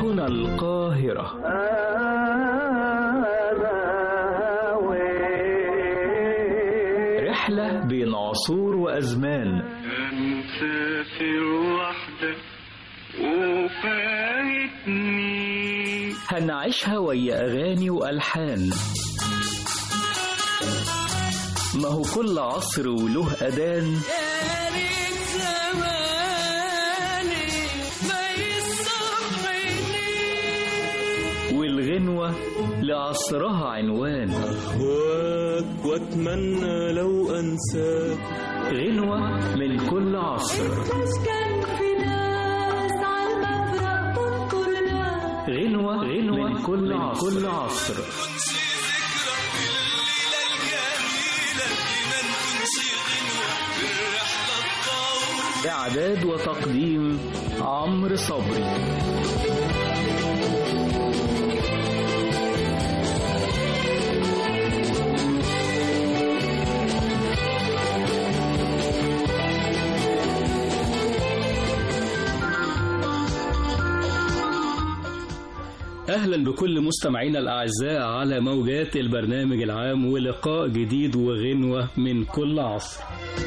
هنا القاهرة رحلة بين عصور وأزمان مسافر وحدك وفايتني هنعيشها ويا أغاني وألحان ما هو كل عصر وله أذان يا ريت زماني ما يصحيني والغنوة لعصرها عنوان أهواك وأتمنى لو أنساك غنوة من كل عصر كان في ناس على المفرق تنطر ناس غنوة غنوة من كل عصر, كل عصر. إعداد وتقديم عمرو صبري أهلا بكل مستمعينا الأعزاء على موجات البرنامج العام ولقاء جديد وغنوة من كل عصر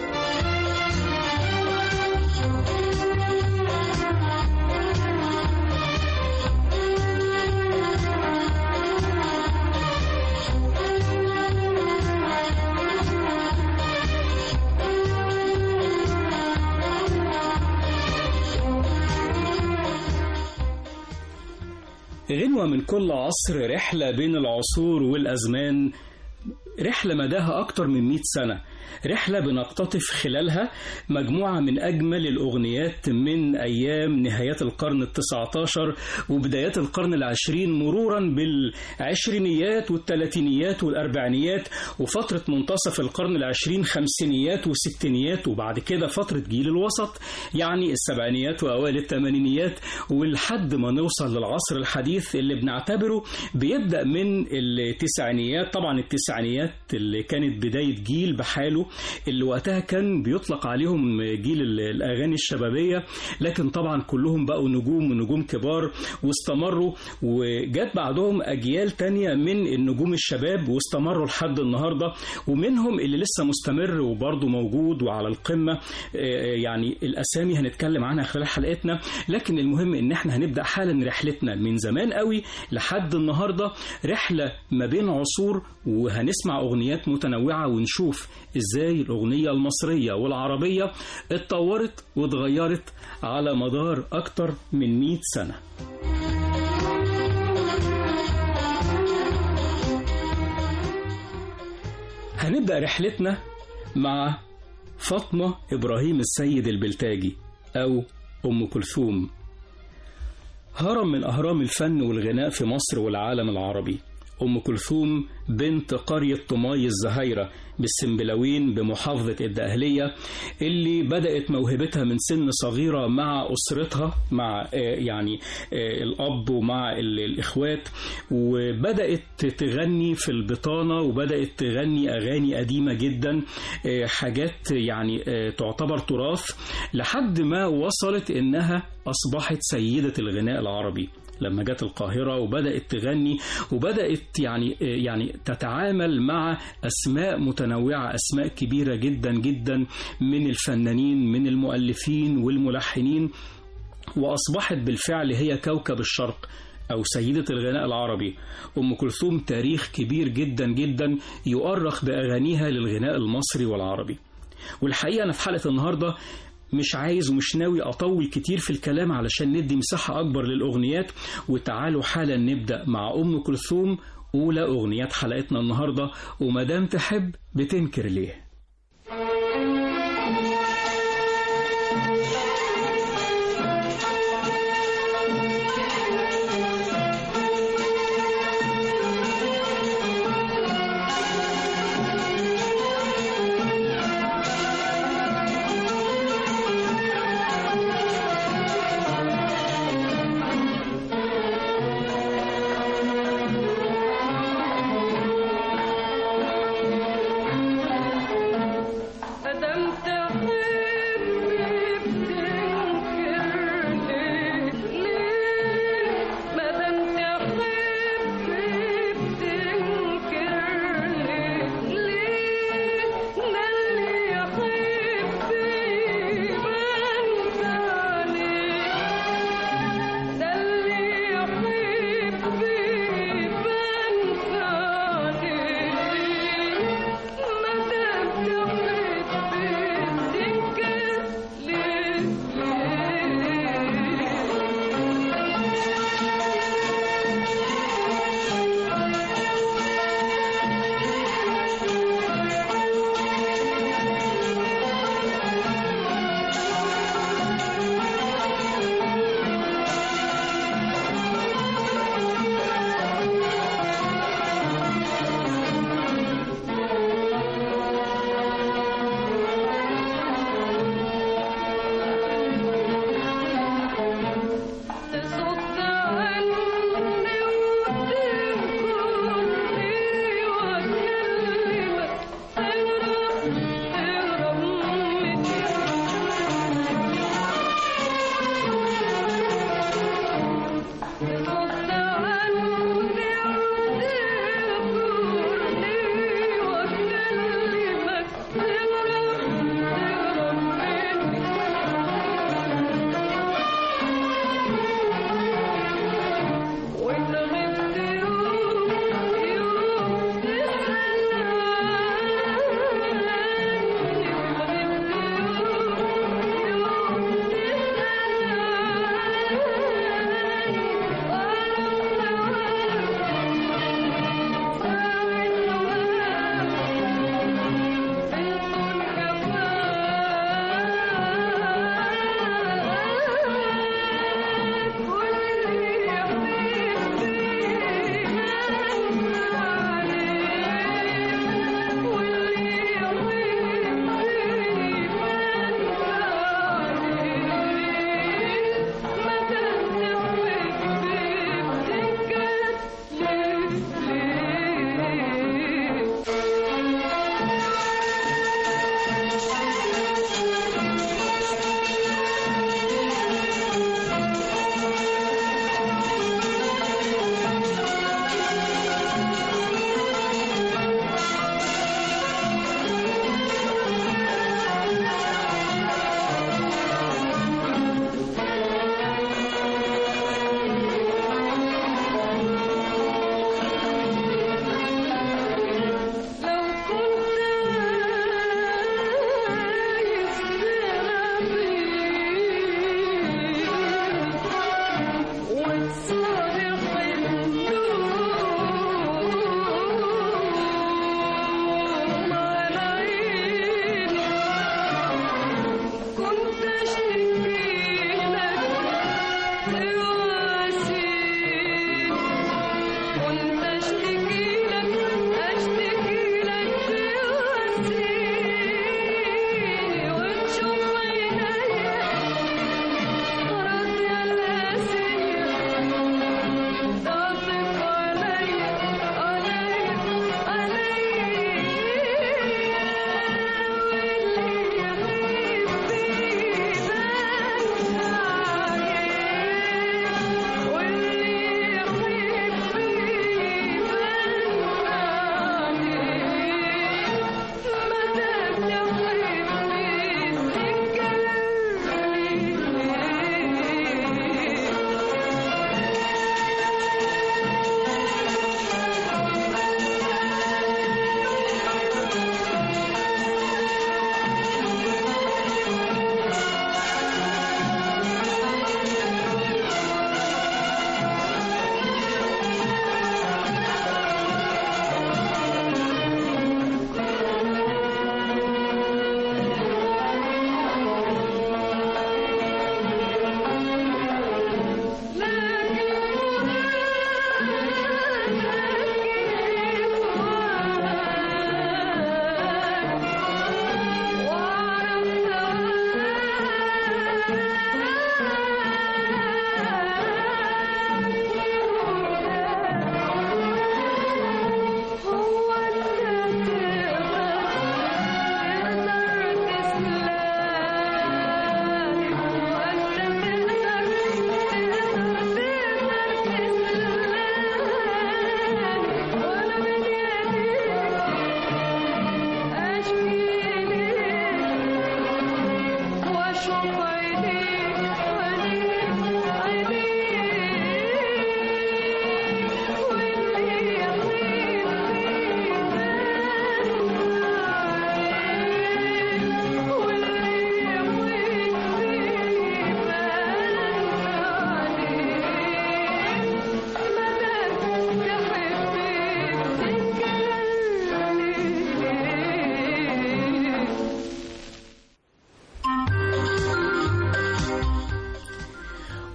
غنوة من كل عصر رحلة بين العصور والأزمان رحلة مداها أكتر من 100 سنة رحلة بنقتطف خلالها مجموعة من أجمل الأغنيات من أيام نهايات القرن التسعة عشر وبدايات القرن العشرين مرورا بالعشرينيات والثلاثينيات والأربعينيات وفترة منتصف القرن العشرين خمسينيات وستينيات وبعد كده فترة جيل الوسط يعني السبعينيات وأوائل الثمانينيات ولحد ما نوصل للعصر الحديث اللي بنعتبره بيبدأ من التسعينيات طبعا التسعينيات اللي كانت بداية جيل بحاله اللي وقتها كان بيطلق عليهم جيل ال- الأغاني الشبابية لكن طبعا كلهم بقوا نجوم ونجوم كبار واستمروا وجات بعدهم أجيال تانية من النجوم الشباب واستمروا لحد النهاردة ومنهم اللي لسه مستمر وبرضه موجود وعلى القمة آه، يعني الأسامي هنتكلم عنها خلال حلقتنا لكن المهم إن احنا هنبدأ حالا رحلتنا من زمان قوي لحد النهاردة رحلة ما بين عصور وهنسمع أغنيات متنوعة ونشوف إزاي الأغنية المصرية والعربية اتطورت واتغيرت على مدار أكتر من 100 سنة هنبدأ رحلتنا مع فاطمة إبراهيم السيد البلتاجي أو أم كلثوم هرم من أهرام الفن والغناء في مصر والعالم العربي أم كلثوم بنت قرية طماي الزهيرة بالسنبلاوين بمحافظة الدقهلية اللي بدأت موهبتها من سن صغيرة مع أسرتها مع آه، يعني آه، الأب ومع ال- الإخوات وبدأت تغني في البطانة وبدأت تغني أغاني قديمة جدا آه، حاجات يعني آه، تعتبر تراث لحد ما وصلت إنها أصبحت سيدة الغناء العربي لما جت القاهرة وبدأت تغني وبدأت يعني يعني تتعامل مع أسماء متنوعة أسماء كبيرة جدا جدا من الفنانين من المؤلفين والملحنين وأصبحت بالفعل هي كوكب الشرق أو سيدة الغناء العربي أم كلثوم تاريخ كبير جدا جدا يؤرخ بأغانيها للغناء المصري والعربي والحقيقة أنا في حلقة النهاردة مش عايز ومش ناوي أطول كتير في الكلام علشان ندي مساحة أكبر للأغنيات وتعالوا حالا نبدأ مع أم كلثوم أولى أغنيات حلقتنا النهاردة ومدام تحب بتنكر ليه يا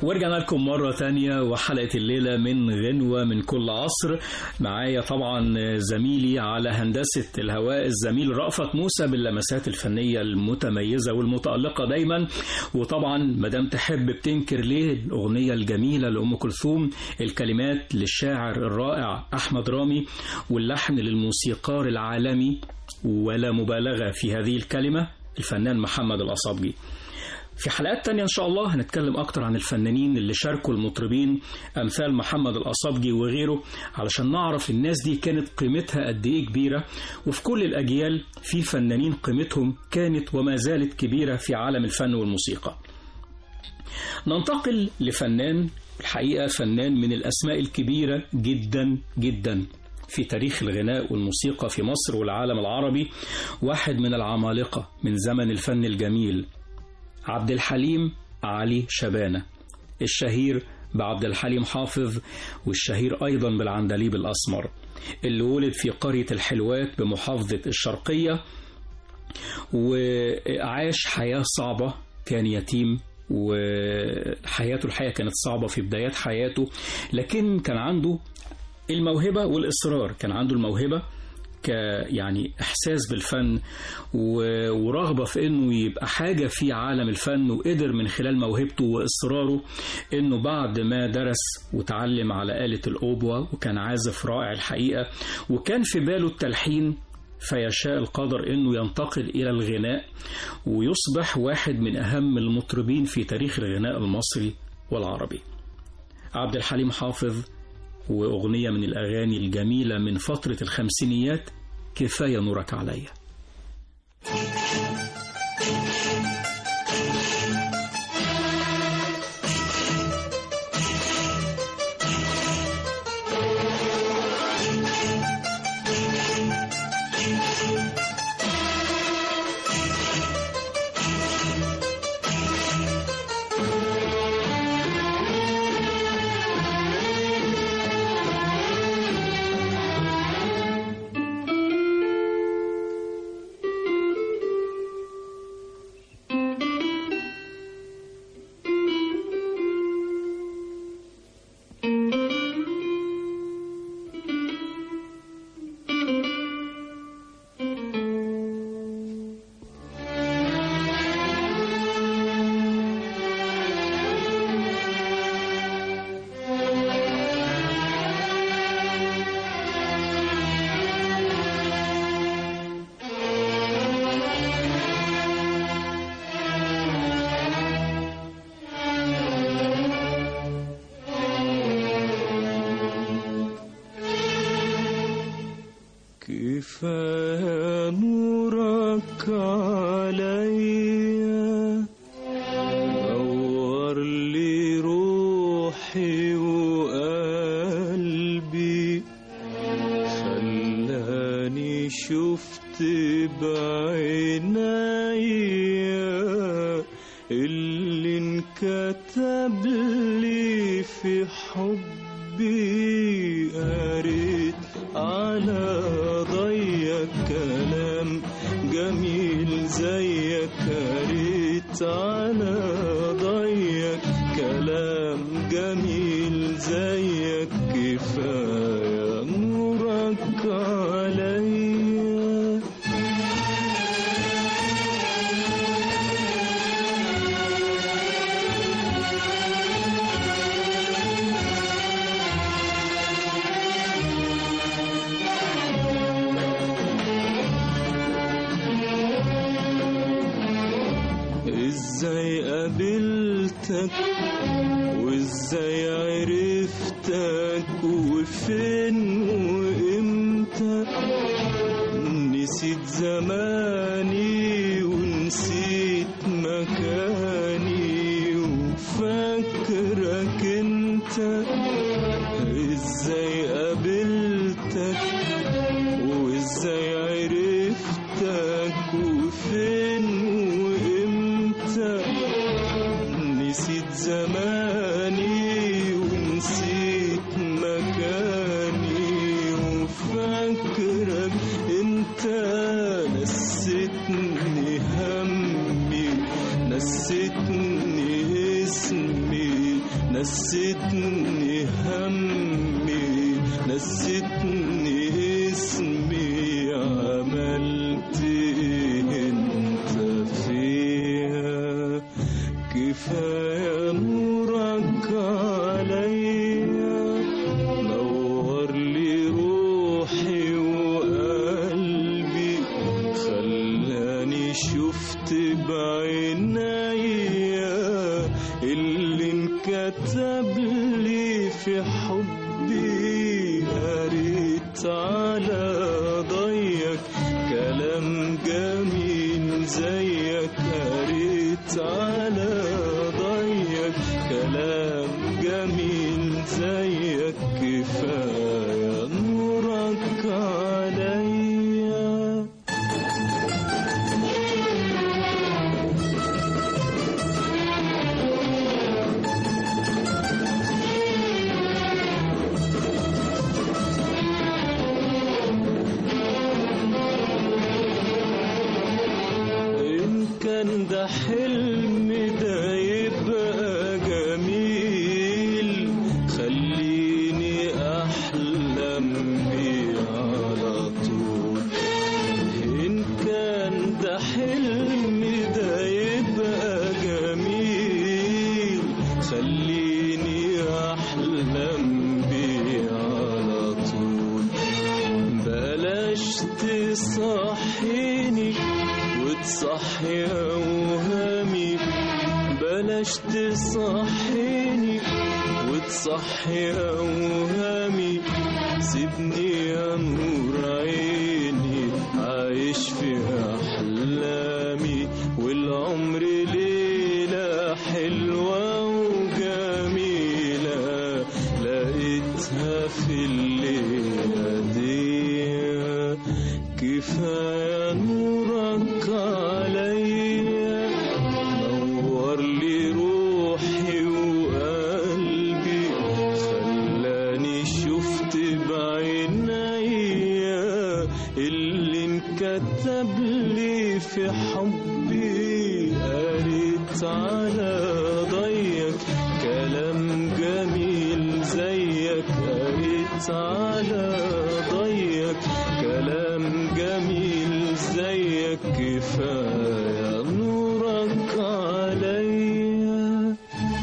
ورجعنا لكم مرة تانية وحلقة الليلة من غنوة من كل عصر معايا طبعا زميلي على هندسة الهواء الزميل رأفت موسى باللمسات الفنية المتميزة والمتألقة دايما وطبعا مدام تحب بتنكر ليه الأغنية الجميلة لأم كلثوم الكلمات للشاعر الرائع أحمد رامي واللحن للموسيقار العالمي ولا مبالغة في هذه الكلمة الفنان محمد الأصابجي في حلقات تانية إن شاء الله هنتكلم أكتر عن الفنانين اللي شاركوا المطربين أمثال محمد الأصابجي وغيره علشان نعرف الناس دي كانت قيمتها قد إيه كبيرة وفي كل الأجيال في فنانين قيمتهم كانت وما زالت كبيرة في عالم الفن والموسيقى ننتقل لفنان الحقيقة فنان من الأسماء الكبيرة جدا جدا في تاريخ الغناء والموسيقى في مصر والعالم العربي واحد من العمالقة من زمن الفن الجميل عبد الحليم علي شبانة الشهير بعبد الحليم حافظ والشهير أيضا بالعندليب الأسمر اللي ولد في قرية الحلوات بمحافظة الشرقية وعاش حياة صعبة كان يتيم وحياته الحقيقة كانت صعبة في بدايات حياته لكن كان عنده الموهبة والإصرار كان عنده الموهبة ك يعني إحساس بالفن و- ورغبة في إنه يبقى حاجة في عالم الفن وقدر من خلال موهبته وإصراره إنه بعد ما درس وتعلم على آلة الأوبوا وكان عازف رائع الحقيقة وكان في باله التلحين فيشاء القدر انه ينتقل الى الغناء ويصبح واحد من اهم المطربين في تاريخ الغناء المصري والعربي. عبد الحليم حافظ واغنيه من الاغاني الجميله من فتره الخمسينيات كفايه نورك عليا. كفاية نورك عليا نور لي روحي وقلبي خلاني شفت بعينيا اللي انكتب لي في حبي قريت على ضيق كلام جميل زيك قريت على ضيق كلام جميل زيك كفاية نورك عليا ازاي قابلتك وازاي عرفتك وفين وامتى نسيت زماني ونسيت مكاني وفاكرك انت ازاي قابلتك وازاي عرفتك وفين وامتى نسيت زماني ونسيت مكاني وفاكرك انت نسيتني همي نسيتني اسمي في حبي قريت على ضيك كلام جميل زيك قريت على ضيك كلام جميل زيك كفاية نورك عليا إن كان ده حلم ده يبقى جميل خليني أحلم بيه على طول إن كان ده حلم ده يبقى جميل خليني أحلم بيه على طول بلاش تصحيني وتصحي أوهامي بلاش تصحيني وتصحي أوهامي سيبني يا نور عيني عايش في أحلامي والعمر ليلة حلوة وجميلة لقيتها في الليلة دي كفاية نورك عليا نور لي روحي وقلبي خلاني شفت بعينيا اللي انكتب لي في حبي قريت على ضيك كلام جميل زيك قريت على ضيك كلام جميل زيك كفاية نورك عليا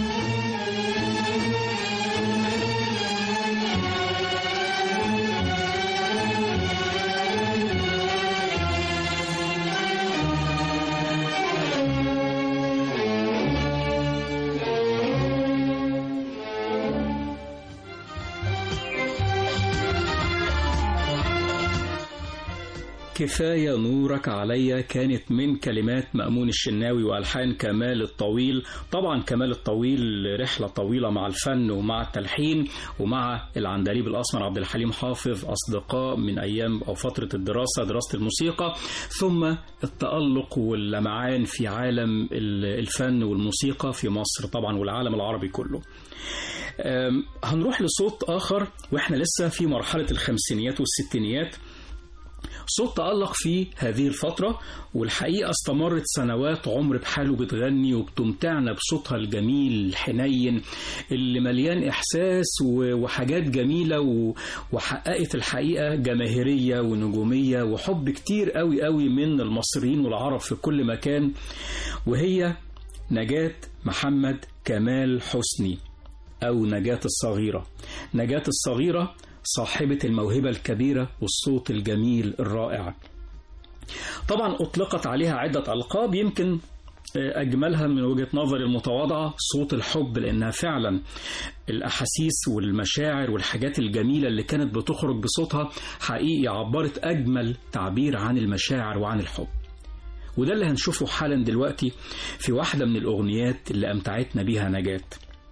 كفاية نورك عليا كانت من كلمات مأمون الشناوي وألحان كمال الطويل طبعا كمال الطويل رحلة طويلة مع الفن ومع التلحين ومع العندليب الأسمر عبد الحليم حافظ أصدقاء من أيام أو فترة الدراسة دراسة الموسيقى ثم التألق واللمعان في عالم الفن والموسيقى في مصر طبعا والعالم العربي كله أم، هنروح لصوت آخر وإحنا لسه في مرحلة الخمسينيات والستينيات صوت تألق في هذه الفترة والحقيقة استمرت سنوات عمر بحاله بتغني وبتمتعنا بصوتها الجميل الحنين اللي مليان إحساس و- وحاجات جميلة و- وحققت الحقيقة جماهيرية ونجومية وحب كتير قوي قوي من المصريين والعرب في كل مكان وهي نجاة محمد كمال حسني أو نجاة الصغيرة نجاة الصغيرة صاحبة الموهبة الكبيرة والصوت الجميل الرائع طبعا أطلقت عليها عدة ألقاب يمكن أجملها من وجهة نظري المتواضعة صوت الحب لأنها فعلا الأحاسيس والمشاعر والحاجات الجميلة اللي كانت بتخرج بصوتها حقيقي عبرت أجمل تعبير عن المشاعر وعن الحب وده اللي هنشوفه حالا دلوقتي في واحدة من الأغنيات اللي أمتعتنا بيها نجاة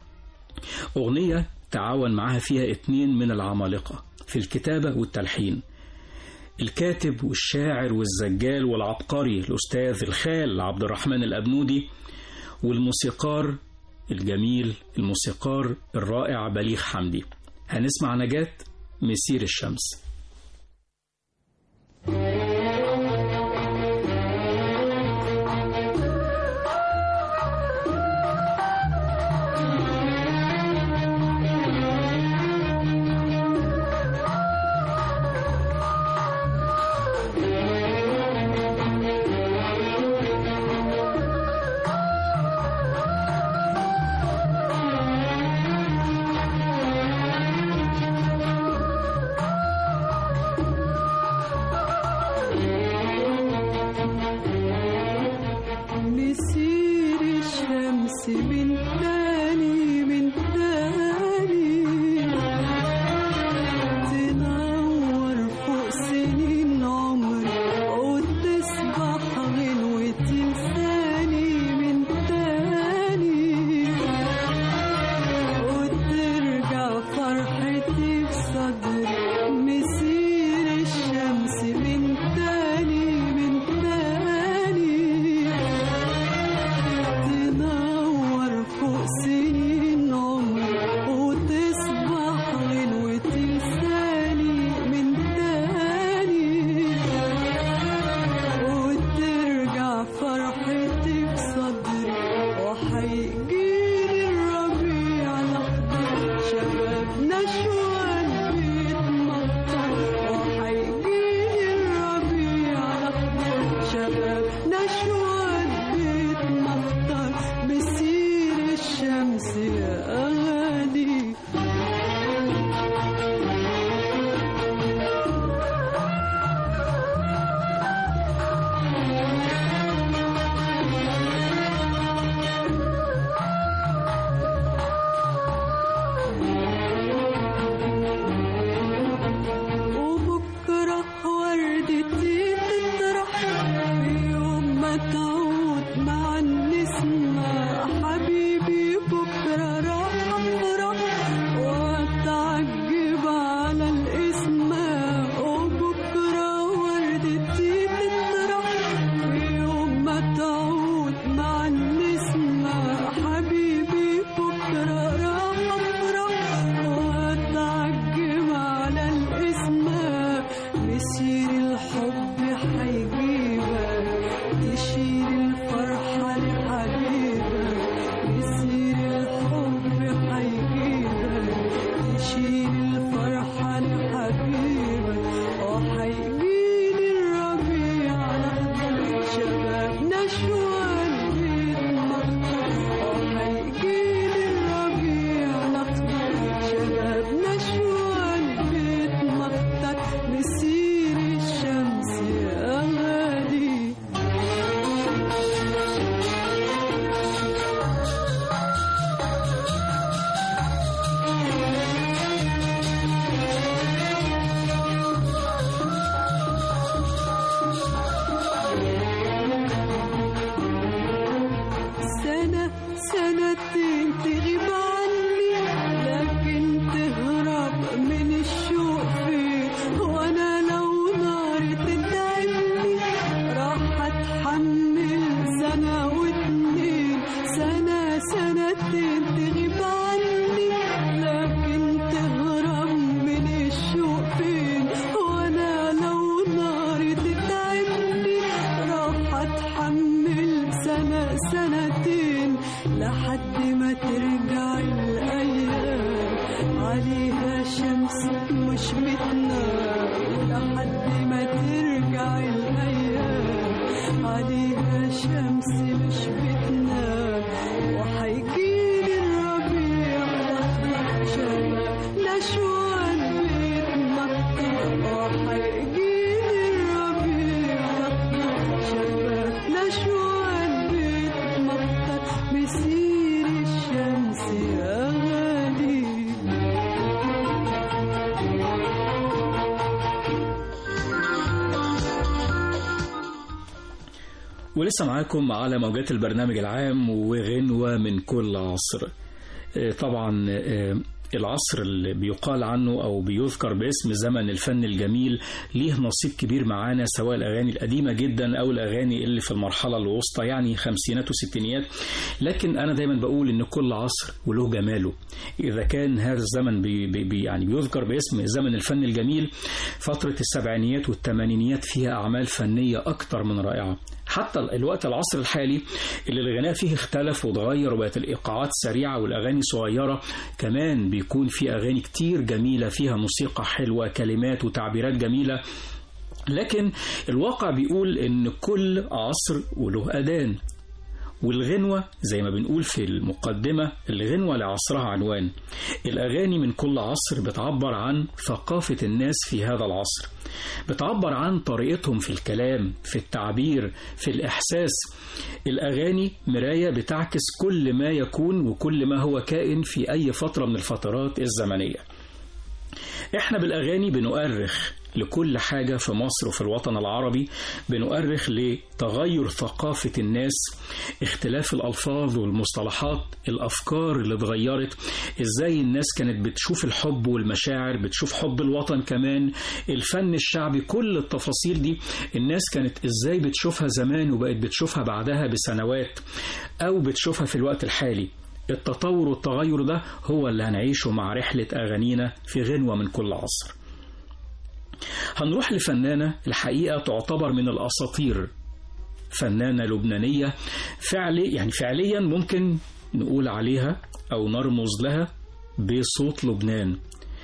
أغنية تعاون معها فيها اتنين من العمالقة في الكتابة والتلحين الكاتب والشاعر والزجال والعبقري الأستاذ الخال عبد الرحمن الأبنودي والموسيقار الجميل الموسيقار الرائع بليغ حمدي هنسمع نجاة مسير الشمس نشوان بيتمطر مسير الشمس يا غالي سنة سنتين تغيب عني لكن تهرب من الشوق فيه وانا لو نار تتعبني راح اتحمل سنة واتنين سنة سنتين تغيب عني لكن تهرب من الشوق فين وانا لو نار تتعبني راح اتحمل سنة سنتين لحد ما ترجع الأيام عليها شمس مش بتنام لحد ما ترجع الأيام عليها شمس مش بتنام وحيجيلي الربيع لحظة شباب نشوان بيتمطر وحيجيلي الربيع لحظة شباب نشوان بيتمطر مسير الشمس يا غالي ولسه معاكم على موجات البرنامج العام وغنوة من كل عصر آه، طبعا آه، العصر اللي بيقال عنه أو بيذكر باسم زمن الفن الجميل ليه نصيب كبير معانا سواء الأغاني القديمة جدا أو الأغاني اللي في المرحلة الوسطى يعني خمسينات وستينيات لكن أنا دايما بقول إن كل عصر وله جماله إذا كان هذا الزمن بي بي بي- يعني بيذكر باسم زمن الفن الجميل فترة السبعينيات والثمانينيات فيها أعمال فنية أكتر من رائعة حتى الوقت العصر الحالي اللي الغناء فيه اختلف وتغير وبقت الإيقاعات سريعة والأغاني صغيرة كمان بيكون في أغاني كتير جميلة فيها موسيقى حلوة كلمات وتعبيرات جميلة لكن الواقع بيقول إن كل عصر وله أذان والغنوة زي ما بنقول في المقدمة الغنوة لعصرها عنوان الأغاني من كل عصر بتعبر عن ثقافة الناس في هذا العصر بتعبر عن طريقتهم في الكلام في التعبير في الإحساس الأغاني مراية بتعكس كل ما يكون وكل ما هو كائن في أي فترة من الفترات الزمنية احنا بالاغاني بنؤرخ لكل حاجه في مصر وفي الوطن العربي بنؤرخ لتغير ثقافه الناس اختلاف الالفاظ والمصطلحات الافكار اللي اتغيرت ازاي الناس كانت بتشوف الحب والمشاعر بتشوف حب الوطن كمان الفن الشعبي كل التفاصيل دي الناس كانت ازاي بتشوفها زمان وبقت بتشوفها بعدها بسنوات او بتشوفها في الوقت الحالي التطور والتغير ده هو اللي هنعيشه مع رحلة أغانينا في غنوة من كل عصر هنروح لفنانة الحقيقة تعتبر من الأساطير فنانة لبنانية فعلي يعني فعليا ممكن نقول عليها أو نرمز لها بصوت لبنان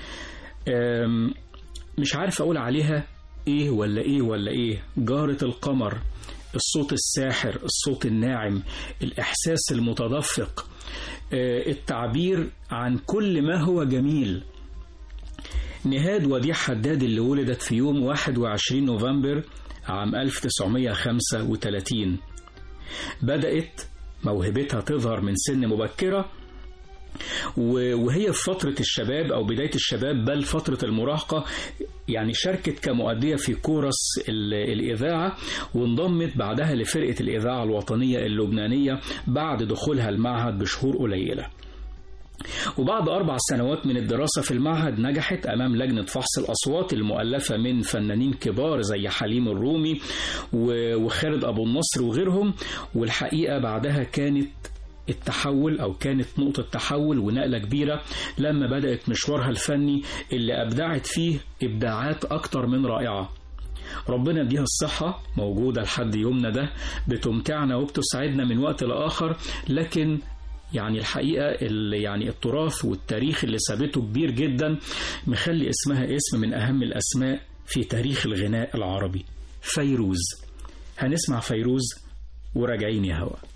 أم، مش عارف أقول عليها إيه ولا إيه ولا إيه جارة القمر الصوت الساحر الصوت الناعم الإحساس المتدفق آه، التعبير عن كل ما هو جميل نهاد وديع حداد اللي ولدت في يوم 21 نوفمبر عام 1935 بدأت موهبتها تظهر من سن مبكرة و- وهي في فترة الشباب أو بداية الشباب بل فترة المراهقة يعني شاركت كمؤدية في كورس ال- الإذاعة وانضمت بعدها لفرقة الإذاعة الوطنية اللبنانية بعد دخولها المعهد بشهور قليلة وبعد أربع سنوات من الدراسة في المعهد نجحت أمام لجنة فحص الأصوات المؤلفة من فنانين كبار زي حليم الرومي و- وخالد أبو النصر وغيرهم والحقيقة بعدها كانت التحول أو كانت نقطة تحول ونقلة كبيرة لما بدأت مشوارها الفني اللي أبدعت فيه إبداعات أكتر من رائعة ربنا يديها الصحة موجودة لحد يومنا ده بتمتعنا وبتسعدنا من وقت لآخر لكن يعني الحقيقة اللي يعني التراث والتاريخ اللي سابته كبير جدا مخلي اسمها اسم من أهم الأسماء في تاريخ الغناء العربي فيروز هنسمع فيروز وراجعين يا هوا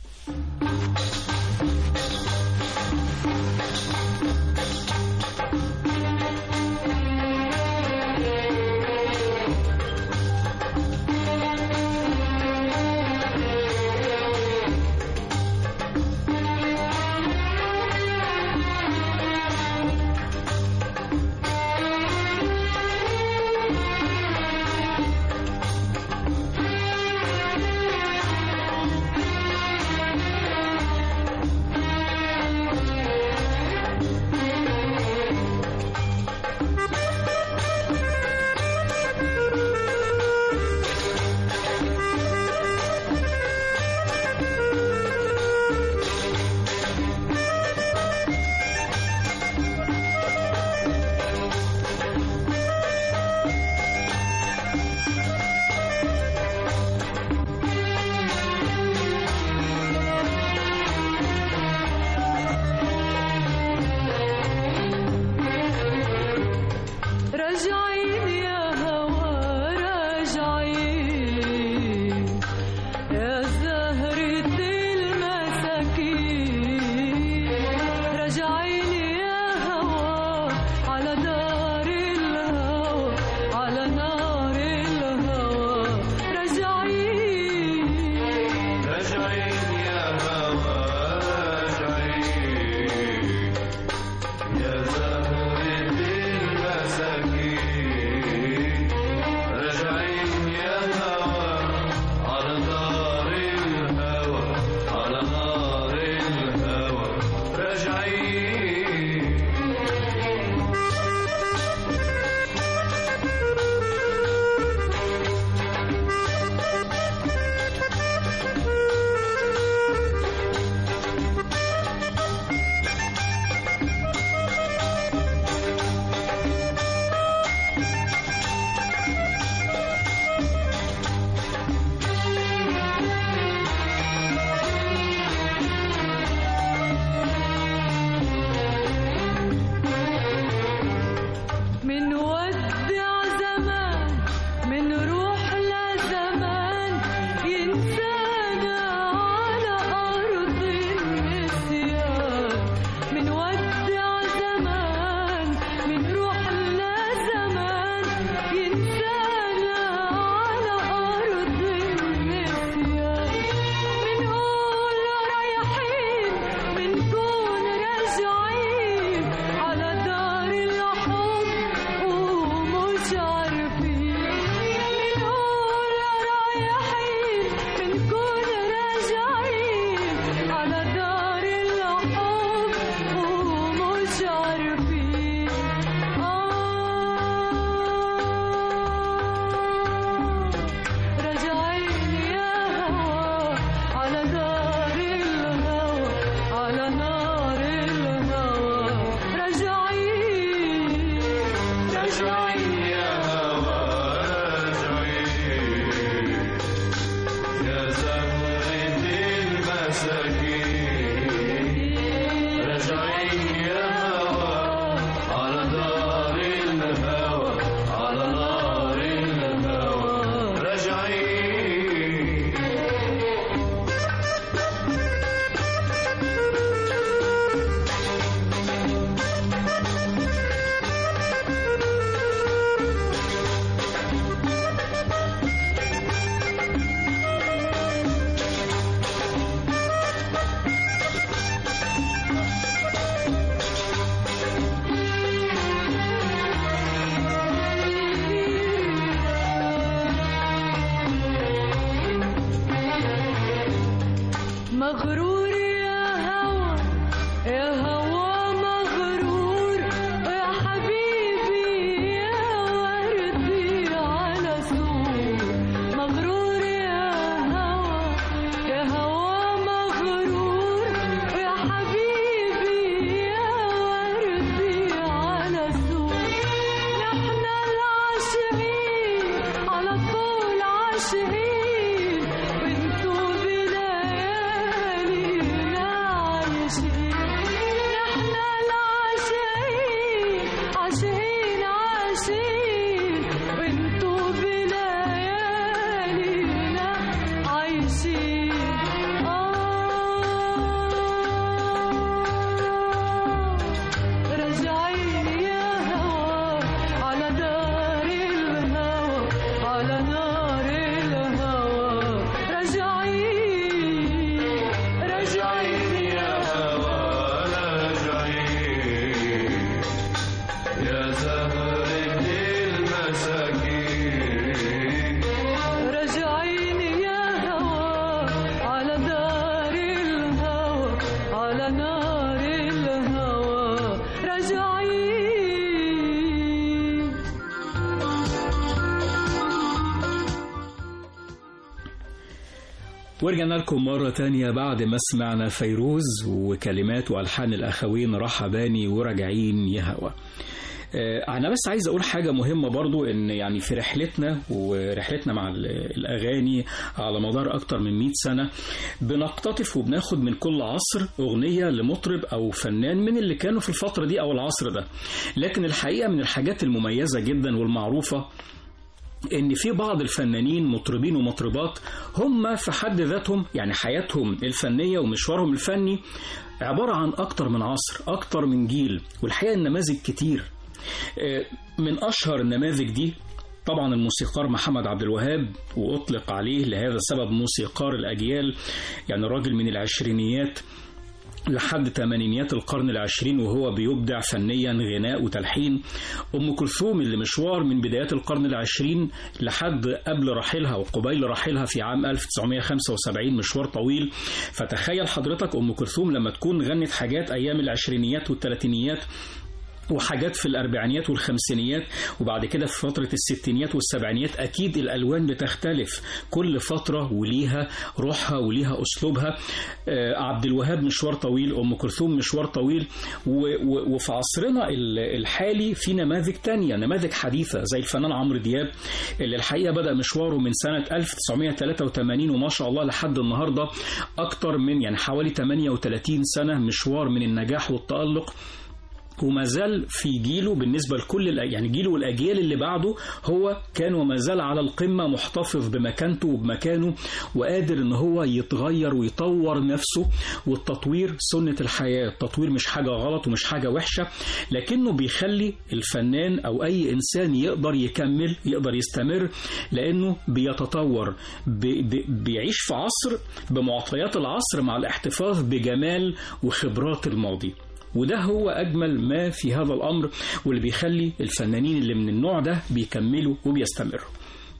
من ودع زمان من روح لزمان ينسانا على أرض النسيان من ودع زمان من روح لزمان ينسانا على أرض النسيان بنقول رايحين بنكون راجعين على دار الحب ومش عارفين بنقول رايحين بنكون راجعين على دار الحب ومش عارفين آه راجعين يا هوا على دار الهوى على نار الهوى راجعين راجعين يا هوى راجعين يا زهرة المساكين راجعين يا هوى على دار الهوى على نار الهوى راجعين مغرور يا هوى يا هوى مغرور يا حبيبي يا وردي على سور مغرور يا هوى يا هوى مغرور يا حبيبي يا وردي على سور نحن العاشقين على طول عاشقين وانتو بليالينا عايشين نحن العاشقين عاشقين عاشقين وانتو بليالينا عايشين آه راجعين يا هوا على دار الهوى على نار الهوى راجعين راجعين يا هوى راجعين يا زهرة المساكين راجعين يا هوا على دار الهوى على نار الهوى راجعين ورجعنا لكم مرة تانية بعد ما سمعنا فيروز وكلمات وألحان الأخوين رحباني وراجعين يا هوا آه، أنا بس عايز أقول حاجة مهمة برضو إن يعني في رحلتنا ورحلتنا مع ال- الأغاني على مدار أكتر من 100 سنة بنقتطف وبناخد من كل عصر أغنية لمطرب أو فنان من اللي كانوا في الفترة دي أو العصر ده لكن الحقيقة من الحاجات المميزة جدا والمعروفة ان في بعض الفنانين مطربين ومطربات هم في حد ذاتهم يعني حياتهم الفنيه ومشوارهم الفني عباره عن اكتر من عصر اكتر من جيل والحقيقه النماذج كتير آه، من اشهر النماذج دي طبعا الموسيقار محمد عبد الوهاب واطلق عليه لهذا السبب موسيقار الاجيال يعني الراجل من العشرينيات لحد ثمانينيات القرن العشرين وهو بيبدع فنيا غناء وتلحين أم كلثوم اللي مشوار من بدايات القرن العشرين لحد قبل رحيلها وقبيل رحيلها في عام 1975 مشوار طويل فتخيل حضرتك أم كلثوم لما تكون غنت حاجات أيام العشرينيات والثلاثينيات وحاجات في الأربعينيات والخمسينيات وبعد كده في فترة الستينيات والسبعينيات أكيد الألوان بتختلف كل فترة وليها روحها وليها أسلوبها آه، عبد الوهاب مشوار طويل أم كلثوم مشوار طويل و- و- وفي عصرنا ال- الحالي في نماذج تانية نماذج حديثة زي الفنان عمرو دياب اللي الحقيقة بدأ مشواره من سنة 1983 وما شاء الله لحد النهاردة أكتر من يعني حوالي 38 سنة مشوار من النجاح والتألق وما زال في جيله بالنسبة لكل الأ- يعني جيله والأجيال اللي بعده هو كان وما زال على القمة محتفظ بمكانته وبمكانه وقادر إن هو يتغير ويطور نفسه والتطوير سنة الحياة التطوير مش حاجة غلط ومش حاجة وحشة لكنه بيخلي الفنان أو أي إنسان يقدر يكمل يقدر يستمر لأنه بيتطور بي بي بيعيش في عصر بمعطيات العصر مع الاحتفاظ بجمال وخبرات الماضي وده هو أجمل ما في هذا الأمر واللي بيخلي الفنانين اللي من النوع ده بيكملوا وبيستمروا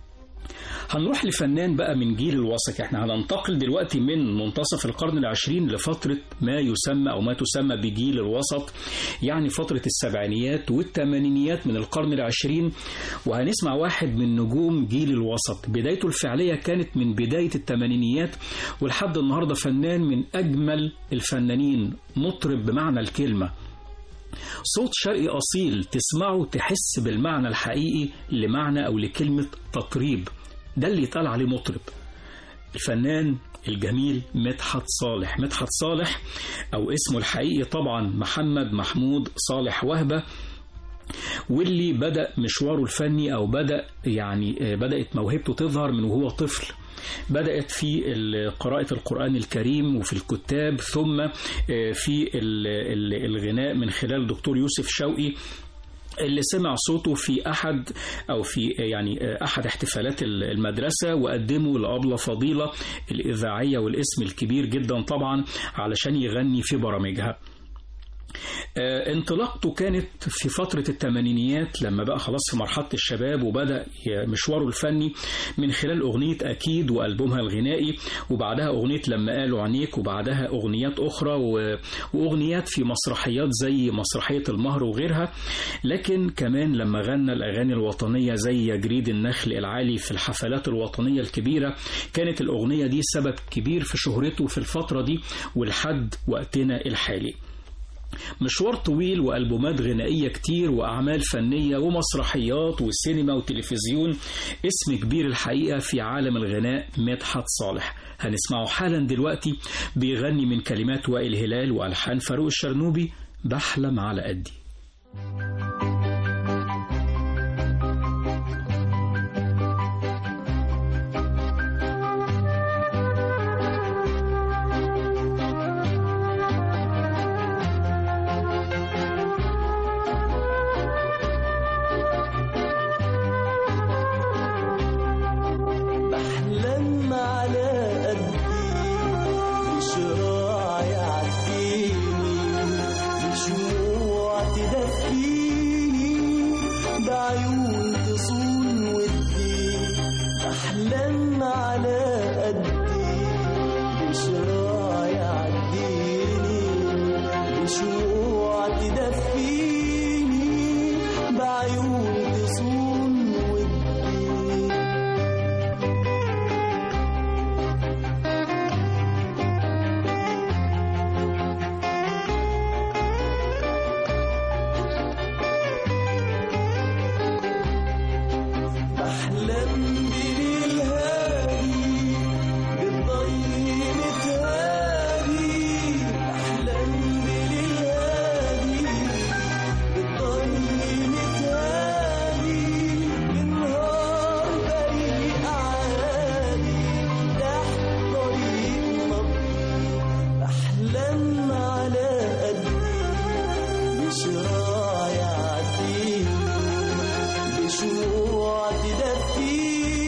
هنروح لفنان بقى من جيل الوسط احنا هننتقل دلوقتي من منتصف القرن العشرين لفترة ما يسمى أو ما تسمى بجيل الوسط يعني فترة السبعينيات والثمانينيات من القرن العشرين وهنسمع واحد من نجوم جيل الوسط بدايته الفعلية كانت من بداية الثمانينيات ولحد النهاردة فنان من أجمل الفنانين مطرب بمعنى الكلمة صوت شرقي أصيل تسمعه تحس بالمعنى الحقيقي لمعنى أو لكلمة تطريب ده اللي يتقال عليه مطرب الفنان الجميل مدحت صالح مدحت صالح أو اسمه الحقيقي طبعا محمد محمود صالح وهبة واللي بدأ مشواره الفني أو بدأ يعني بدأت موهبته تظهر من وهو طفل بدأت في قراءة القرآن الكريم وفي الكتاب ثم في الغناء من خلال دكتور يوسف شوقي اللي سمع صوته في احد او في يعني احد احتفالات المدرسه وقدمه لابله فضيله الاذاعيه والاسم الكبير جدا طبعا علشان يغني في برامجها انطلاقته كانت في فترة الثمانينيات لما بقى خلاص في مرحلة الشباب وبدأ مشواره الفني من خلال أغنية أكيد وألبومها الغنائي وبعدها أغنية لما قالوا عنيك وبعدها أغنيات أخرى وأغنيات في مسرحيات زي مسرحية المهر وغيرها لكن كمان لما غنى الأغاني الوطنية زي جريد النخل العالي في الحفلات الوطنية الكبيرة كانت الأغنية دي سبب كبير في شهرته في الفترة دي ولحد وقتنا الحالي مشوار طويل وألبومات غنائية كتير وأعمال فنية ومسرحيات وسينما وتلفزيون اسم كبير الحقيقة في عالم الغناء مدحت صالح هنسمعه حالا دلوقتي بيغني من كلمات وائل هلال وألحان فاروق الشرنوبي بحلم على قدي بحلم على قدي بشراع يعديني بشموع تدفيني بعيون تصون ودي بحلم على قدي بشراع يعديني بشموع تدفيني بعيون تصون ودي بحلم بليل هادي بالضي متهادي بحلم بليل هادي بالضي متهادي بالنهار بريء عادي تحت طريق نبضي بحلم على قدي بشراع يعديني بشموع تدفيني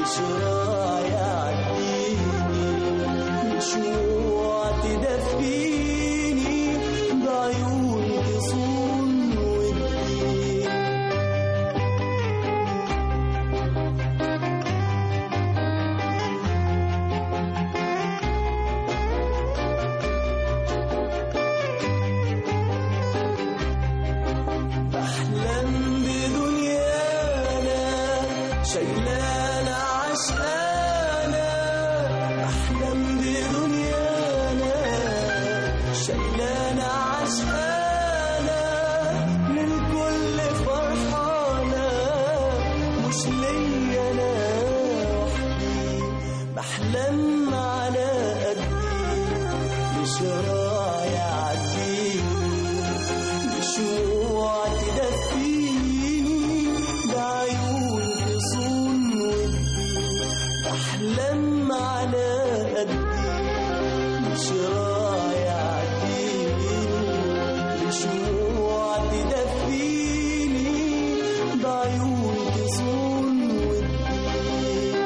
مش راعي عديني مشوع تدفيني بعيون تصون ودي بحلم بدنيانا شايلانا عشقانا بحلم بدنيانا شايلانا عشقانا للكل فرحانا مش ليا انا وحدي بحلم على قدي مش راعي عديني مشروع تدفيني بعيون تصون ودي أحلم على قدي مش راعي عديني مشروع تدفيني بعيون تصون ودي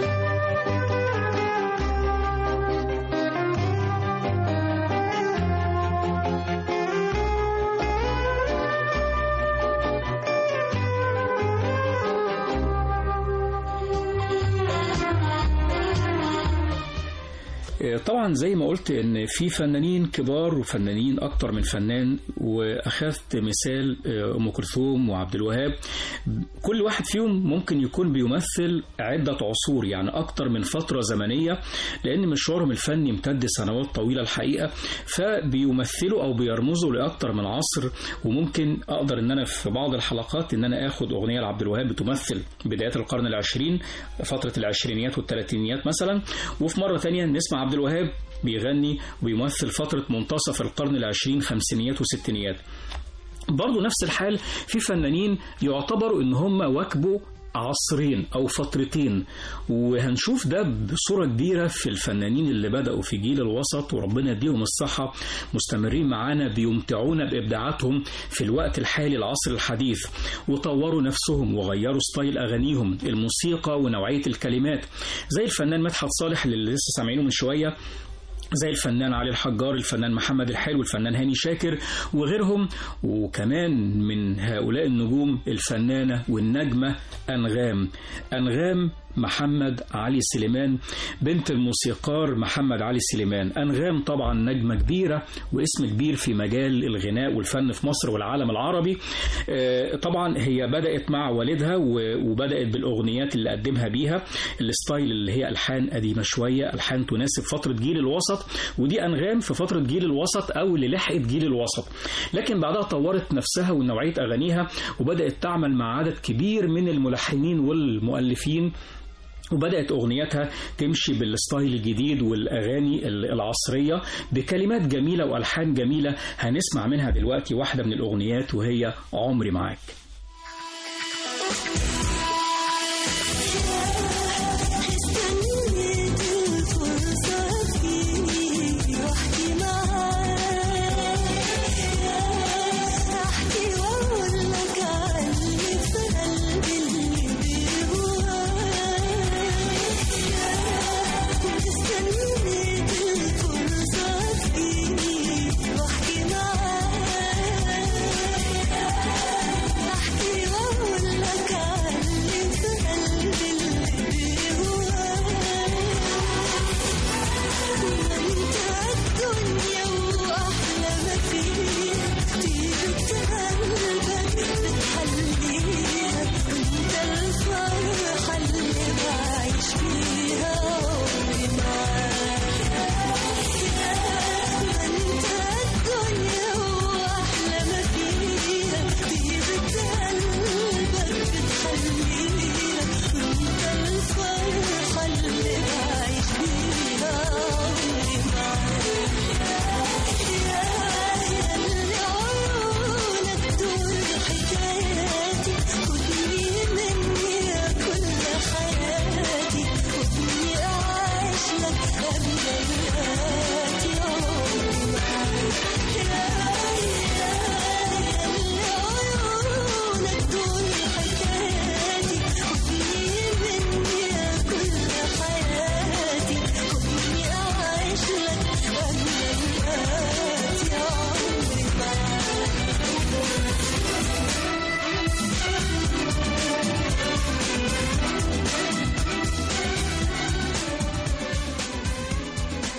طبعا زي ما قلت ان في فنانين كبار وفنانين اكتر من فنان واخذت مثال ام كلثوم وعبد الوهاب كل واحد فيهم ممكن يكون بيمثل عده عصور يعني اكتر من فتره زمنيه لان مشوارهم الفني امتد سنوات طويله الحقيقه فبيمثلوا او بيرمزوا لاكتر من عصر وممكن اقدر ان انا في بعض الحلقات ان انا اخد اغنيه لعبد الوهاب بتمثل بدايات القرن العشرين فتره العشرينيات والثلاثينيات مثلا وفي مره ثانيه نسمع عبد الوهاب بيغني وبيمثل فترة منتصف القرن العشرين خمسينيات وستينيات برضو نفس الحال في فنانين يعتبروا ان هم واكبوا عصرين او فترتين وهنشوف ده بصوره كبيره في الفنانين اللي بداوا في جيل الوسط وربنا يديهم الصحه مستمرين معانا بيمتعونا بابداعاتهم في الوقت الحالي العصر الحديث وطوروا نفسهم وغيروا ستايل اغانيهم الموسيقى ونوعيه الكلمات زي الفنان مدحت صالح اللي لسه سامعينه من شويه زي الفنان علي الحجار الفنان محمد الحلو الفنان هاني شاكر وغيرهم وكمان من هؤلاء النجوم الفنانة والنجمة أنغام أنغام محمد علي سليمان بنت الموسيقار محمد علي سليمان أنغام طبعا نجمة كبيرة واسم كبير في مجال الغناء والفن في مصر والعالم العربي آه، طبعا هي بدأت مع والدها و- وبدأت بالأغنيات اللي قدمها بيها الستايل اللي هي ألحان قديمة شوية ألحان تناسب فترة جيل الوسط ودي أنغام في فترة جيل الوسط أو اللي لحقت جيل الوسط لكن بعدها طورت نفسها ونوعية أغانيها وبدأت تعمل مع عدد كبير من الملحنين والمؤلفين وبدأت أغنياتها تمشي بالستايل الجديد والأغاني العصرية بكلمات جميلة وألحان جميلة هنسمع منها دلوقتي واحدة من الأغنيات وهي عمري معاك استنيت الفرصة تجيني واحكي معاك احكي واقول لك عن اللي في قلبي اللي بيهواك استنيت الفرصة تجيني واحكي معاك احكي واقول لك عن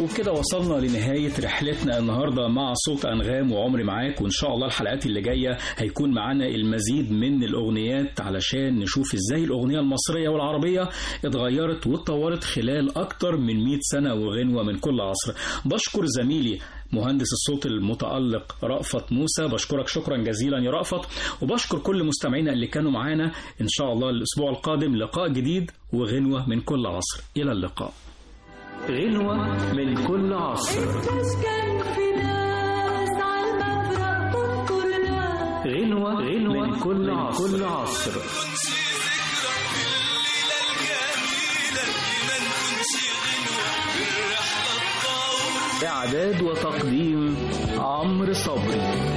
وبكده وصلنا لنهاية رحلتنا النهاردة مع صوت أنغام وعمري معاك وإن شاء الله الحلقات اللي جاية هيكون معانا المزيد من الأغنيات علشان نشوف إزاي الأغنية المصرية والعربية اتغيرت واتطورت خلال أكتر من 100 سنة وغنوة من كل عصر بشكر زميلي مهندس الصوت المتألق رأفت موسى بشكرك شكرا جزيلا يا رأفت وبشكر كل مستمعينا اللي كانوا معانا إن شاء الله الأسبوع القادم لقاء جديد وغنوة من كل عصر إلى اللقاء غنوة من كل عصر كان في ناس على المفرق تنطر ناس غنوة غنوة من كل عصر, كل عصر. إعداد وتقديم عمرو صبري